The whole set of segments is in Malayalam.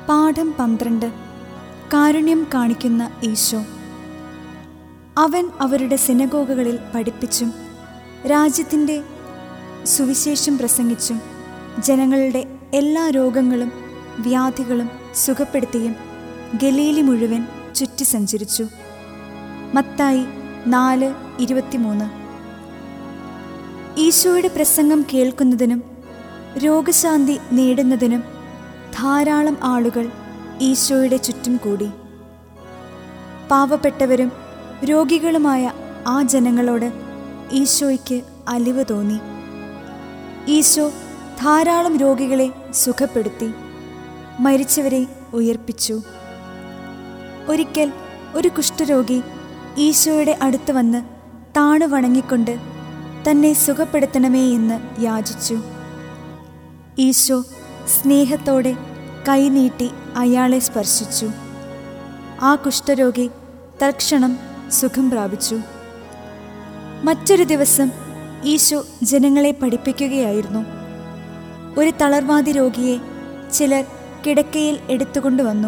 പാഠം പന്ത്രണ്ട് കാരുണ്യം കാണിക്കുന്ന ഈശോ അവൻ അവരുടെ സിനഗോഗുകളിൽ പഠിപ്പിച്ചും രാജ്യത്തിൻ്റെ സുവിശേഷം പ്രസംഗിച്ചും ജനങ്ങളുടെ എല്ലാ രോഗങ്ങളും വ്യാധികളും സുഖപ്പെടുത്തിയും ഗലീലി മുഴുവൻ ചുറ്റി സഞ്ചരിച്ചു മത്തായി നാല് ഇരുപത്തിമൂന്ന് ഈശോയുടെ പ്രസംഗം കേൾക്കുന്നതിനും രോഗശാന്തി നേടുന്നതിനും ധാരാളം ആളുകൾ ഈശോയുടെ ചുറ്റും കൂടി പാവപ്പെട്ടവരും രോഗികളുമായ ആ ജനങ്ങളോട് ഈശോയ്ക്ക് അലിവ് തോന്നി ഈശോ ധാരാളം രോഗികളെ സുഖപ്പെടുത്തി മരിച്ചവരെ ഉയർപ്പിച്ചു ഒരിക്കൽ ഒരു കുഷ്ഠരോഗി ഈശോയുടെ അടുത്ത് വന്ന് താണു വണങ്ങിക്കൊണ്ട് തന്നെ സുഖപ്പെടുത്തണമേ എന്ന് യാചിച്ചു ഈശോ സ്നേഹത്തോടെ കൈനീട്ടി അയാളെ സ്പർശിച്ചു ആ കുഷ്ഠരോഗി തൽക്ഷണം സുഖം പ്രാപിച്ചു മറ്റൊരു ദിവസം ഈശോ ജനങ്ങളെ പഠിപ്പിക്കുകയായിരുന്നു ഒരു തളർവാദി രോഗിയെ ചിലർ കിടക്കയിൽ എടുത്തുകൊണ്ടുവന്നു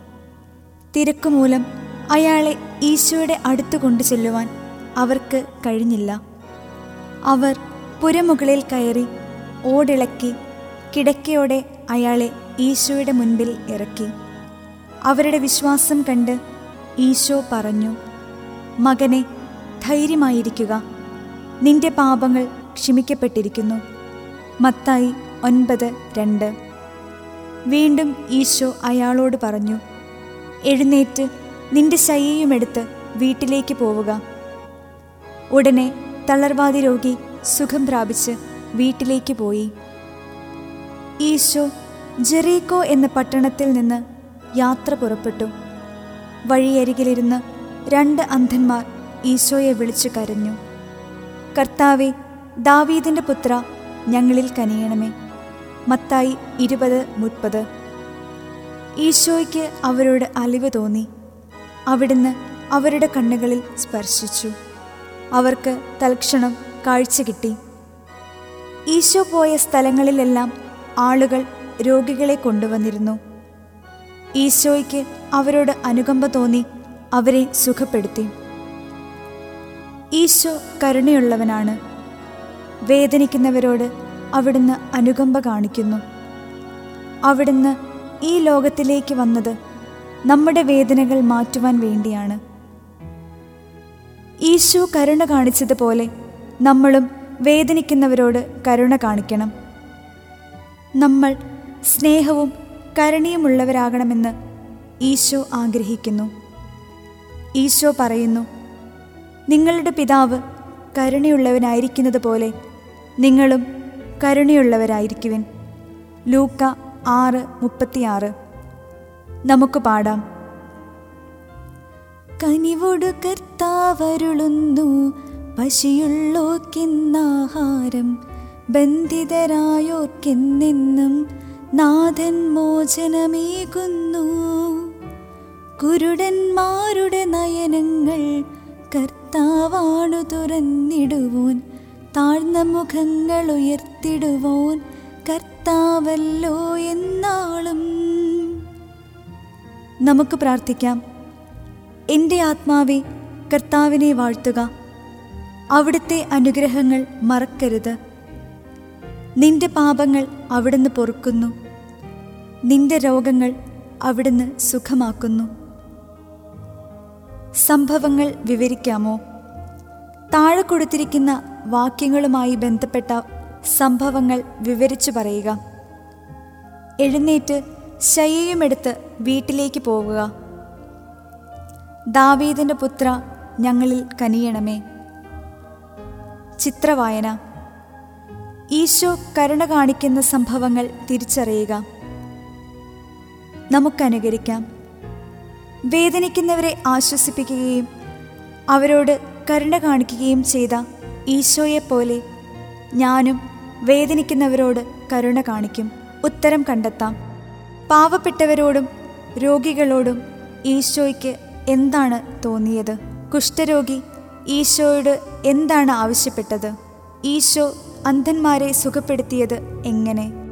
തിരക്കുമൂലം അയാളെ ഈശോയുടെ അടുത്ത് കൊണ്ടു ചെല്ലുവാൻ അവർക്ക് കഴിഞ്ഞില്ല അവർ പുരമുകളിൽ കയറി ഓടിളക്കി കിടക്കയോടെ അയാളെ ഈശോയുടെ മുൻപിൽ ഇറക്കി അവരുടെ വിശ്വാസം കണ്ട് ഈശോ പറഞ്ഞു മകനെ ധൈര്യമായിരിക്കുക നിന്റെ പാപങ്ങൾ ക്ഷമിക്കപ്പെട്ടിരിക്കുന്നു മത്തായി ഒൻപത് രണ്ട് വീണ്ടും ഈശോ അയാളോട് പറഞ്ഞു എഴുന്നേറ്റ് നിന്റെ ശയ്യയുമെടുത്ത് വീട്ടിലേക്ക് പോവുക ഉടനെ തളർവാദി രോഗി സുഖം പ്രാപിച്ച് വീട്ടിലേക്ക് പോയി ഈശോ ജെറീക്കോ എന്ന പട്ടണത്തിൽ നിന്ന് യാത്ര പുറപ്പെട്ടു വഴിയരികിലിരുന്ന് രണ്ട് അന്ധന്മാർ ഈശോയെ വിളിച്ചു കരഞ്ഞു കർത്താവെ ദാവീദിൻ്റെ പുത്ര ഞങ്ങളിൽ കനിയണമേ മത്തായി ഇരുപത് മുപ്പത് ഈശോയ്ക്ക് അവരോട് അലിവ് തോന്നി അവിടുന്ന് അവരുടെ കണ്ണുകളിൽ സ്പർശിച്ചു അവർക്ക് തൽക്ഷണം കാഴ്ച കിട്ടി ഈശോ പോയ സ്ഥലങ്ങളിലെല്ലാം ആളുകൾ രോഗികളെ കൊണ്ടുവന്നിരുന്നു ഈശോയ്ക്ക് അവരോട് അനുകമ്പ തോന്നി അവരെ സുഖപ്പെടുത്തി ഈശോ കരുണയുള്ളവനാണ് വേദനിക്കുന്നവരോട് അവിടുന്ന് അനുകമ്പ കാണിക്കുന്നു അവിടുന്ന് ഈ ലോകത്തിലേക്ക് വന്നത് നമ്മുടെ വേദനകൾ മാറ്റുവാൻ വേണ്ടിയാണ് ഈശോ കരുണ കാണിച്ചതുപോലെ നമ്മളും വേദനിക്കുന്നവരോട് കരുണ കാണിക്കണം നമ്മൾ സ്നേഹവും കരുണയുമുള്ളവരാകണമെന്ന് ഈശോ ആഗ്രഹിക്കുന്നു ഈശോ പറയുന്നു നിങ്ങളുടെ പിതാവ് കരുണയുള്ളവനായിരിക്കുന്നത് പോലെ നിങ്ങളും കരുണയുള്ളവരായിരിക്കുവിൻ ലൂക്ക ആറ് മുപ്പത്തിയാറ് നമുക്ക് പാടാം കനിവോട് കർത്താവരുളുന്നു പശിയുള്ളോർക്കിന്നാഹാരം ബന്ധിതരായോർക്കെന്നെന്നും നാഥൻ മോചനമേകുന്നു കുരുടന്മാരുടെ നയനങ്ങൾ കർത്താവാണു തുറന്നിടുവോൻ താഴ്ന്ന മുഖങ്ങൾ ഉയർത്തിടുവോൻ കർത്താവല്ലോ എന്നാളും നമുക്ക് പ്രാർത്ഥിക്കാം എൻ്റെ ആത്മാവെ കർത്താവിനെ വാഴ്ത്തുക അവിടുത്തെ അനുഗ്രഹങ്ങൾ മറക്കരുത് നിന്റെ പാപങ്ങൾ അവിടുന്ന് പൊറുക്കുന്നു നിന്റെ രോഗങ്ങൾ അവിടുന്ന് സുഖമാക്കുന്നു സംഭവങ്ങൾ വിവരിക്കാമോ താഴെ കൊടുത്തിരിക്കുന്ന വാക്യങ്ങളുമായി ബന്ധപ്പെട്ട സംഭവങ്ങൾ വിവരിച്ചു പറയുക എഴുന്നേറ്റ് ശയ്യയുമെടുത്ത് വീട്ടിലേക്ക് പോവുക ദാവീദിൻ്റെ പുത്ര ഞങ്ങളിൽ കനിയണമേ ചിത്രവായന ഈശോ കരുണ കാണിക്കുന്ന സംഭവങ്ങൾ തിരിച്ചറിയുക നമുക്കനുകരിക്കാം വേദനിക്കുന്നവരെ ആശ്വസിപ്പിക്കുകയും അവരോട് കരുണ കാണിക്കുകയും ചെയ്ത ഈശോയെപ്പോലെ ഞാനും വേദനിക്കുന്നവരോട് കരുണ കാണിക്കും ഉത്തരം കണ്ടെത്താം പാവപ്പെട്ടവരോടും രോഗികളോടും ഈശോയ്ക്ക് എന്താണ് തോന്നിയത് കുഷ്ഠരോഗി ഈശോയോട് എന്താണ് ആവശ്യപ്പെട്ടത് ഈശോ അന്ധന്മാരെ സുഖപ്പെടുത്തിയത് എങ്ങനെ